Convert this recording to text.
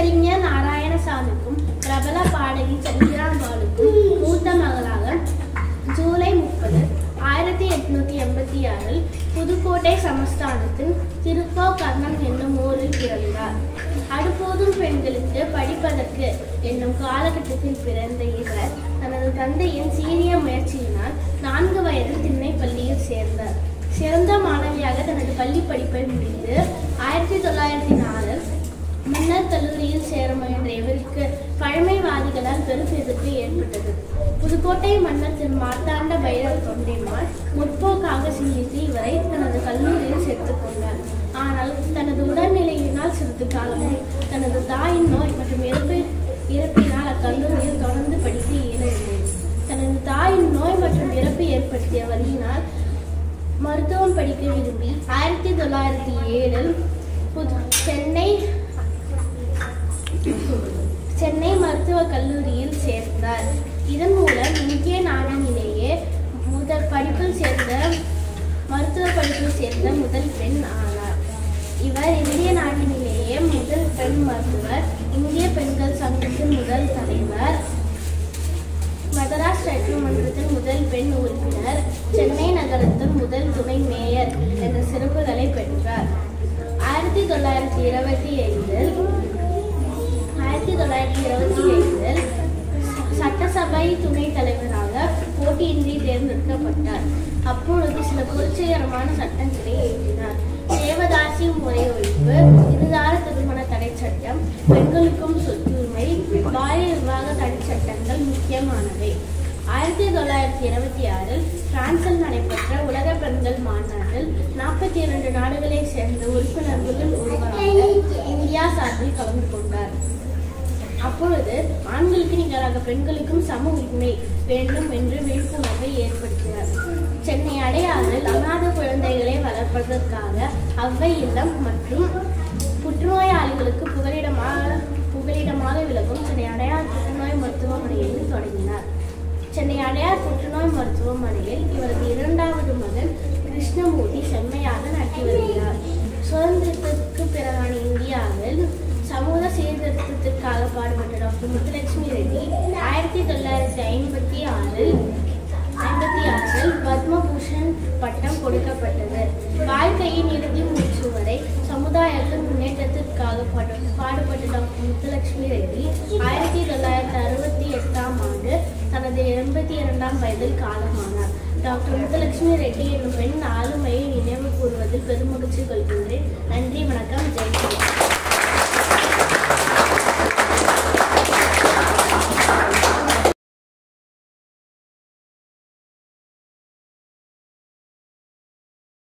கவிஞர் நாராயணசாமிக்கும் பிரபல பாடகி சந்திராம்பாளுக்கும் மூத்த மகளாக ஜூலை முப்பது ஆயிரத்தி எட்நூத்தி எண்பத்தி ஆறில் புதுக்கோட்டை சமஸ்தானத்தின் திருக்கோகர்ணம் என்னும் ஊரில் பிறந்தார் அடுப்போதும் பெண்களுக்கு படிப்பதற்கு என்னும் காலகட்டத்தில் பிறந்த இவர் தனது தந்தையின் சீரிய முயற்சியினால் நான்கு வயதில் திண்ணை பள்ளியில் சேர்ந்தார் சிறந்த மாணவியாக தனது பள்ளி படிப்பை முடித்து ஆயிரத்தி தொள்ளாயிரத்தி நாலில் மன்னர் கல்லூரியில் சேர முயன்ற இவருக்கு பழமைவாதிகளால் பெரும் எதிர்ப்பு ஏற்பட்டது புதுக்கோட்டை மன்னர் திரு மார்த்தாண்ட பைரவ தொண்டைமாள் முற்போக்காக சிந்தித்து இவரை தனது கல்லூரியில் சேர்த்துக் கொண்டார் ஆனால் தனது உடல்நிலையினால் சிறிது காலமும் தனது தாயின் நோய் மற்றும் இறப்பு இறப்பினால் அக்கல்லூரியில் தொடர்ந்து படிக்க இயலவில்லை தனது தாயின் நோய் மற்றும் இறப்பு ஏற்படுத்திய வழியினால் மருத்துவம் படிக்க விரும்பி ஆயிரத்தி தொள்ளாயிரத்தி ஏழில் புது சென்னை சென்னை மருத்துவக் கல்லூரியில் சேர்ந்தார் இதன் மூலம் இந்திய நாட்டிலேயே முதல் படிப்பில் சேர்ந்த மருத்துவ படிப்பில் சேர்ந்த முதல் பெண் ஆனார் இவர் இந்திய நாட்டிலேயே முதல் பெண் மருத்துவர் இந்திய பெண்கள் சங்கத்தின் முதல் தலைவர் மதராஸ் சட்டமன்றத்தின் முதல் பெண் உறுப்பினர் சென்னை நகரத்தின் முதல் துணை மேயர் என்ற சிறப்புகளை பெற்றார் ஆயிரத்தி தொள்ளாயிரத்தி இருபத்தி ஐந்தில் ஆயிரத்தி தொள்ளாயிரத்தி இருபத்தி ஐந்தில் சட்டசபை துணைத் தலைவராக போட்டியின்றி தேர்ந்தெடுக்கப்பட்டார் அப்பொழுது சில புரட்சிகரமான சட்டங்களை இயற்றினார் தேவதாசி முறை ஒழிப்பு இருதார திருமண தடை சட்டம் பெண்களுக்கும் சொத்துரிமை பாலிய விவாக தடை சட்டங்கள் முக்கியமானவை ஆயிரத்தி தொள்ளாயிரத்தி இருபத்தி ஆறில் பிரான்சில் நடைபெற்ற உலக பெண்கள் மாநாட்டில் நாற்பத்தி இரண்டு நாடுகளைச் சேர்ந்த உறுப்பினர்களில் ஒருவராக இந்தியா சார்பில் கலந்து கொண்டார் அப்பொழுது ஆண்களுக்கு நிகராக பெண்களுக்கும் சம உரிமை வேண்டும் என்று விழிப்புணர்வை ஏற்படுத்தினார் சென்னை அடையாறில் அநாத குழந்தைகளை வளர்ப்பதற்காக அவ்வை இல்லம் மற்றும் புற்றுநோயாளிகளுக்கு புகலிடமாக புகலிடமாக விளக்கும் சென்னை அடையார் புற்றுநோய் மருத்துவமனையில் தொடங்கினார் சென்னை அடையார் புற்றுநோய் மருத்துவமனையில் இவரது இரண்டாவது மகன் கிருஷ்ணமூர்த்தி செம்மையாக நடத்தி வருகிறார் சுதந்திரத்திற்கு பிறகான இந்தியாவில் சமூக சீர்திருத்தத்திற்காக பாடுபட்ட டாக்டர் முத்துலட்சுமி ரெட்டி ஆயிரத்தி தொள்ளாயிரத்தி ஐம்பத்தி ஆறில் ஐம்பத்தி ஆறில் பத்மபூஷன் பட்டம் கொடுக்கப்பட்டது வாழ்க்கையின் இறுதி மூச்சு வரை சமுதாயத்தின் முன்னேற்றத்திற்காக பாடு பாடுபட்ட டாக்டர் முத்துலட்சுமி ரெட்டி ஆயிரத்தி தொள்ளாயிரத்தி அறுபத்தி எட்டாம் ஆண்டு தனது எண்பத்தி இரண்டாம் வயதில் காலமானார் டாக்டர் முத்துலட்சுமி ரெட்டி என்னும் பெண் ஆளுமையை நினைவு கூறுவதில் பெருமகிழ்ச்சி கொள்கின்றேன் நன்றி வணக்கம் ஜெய்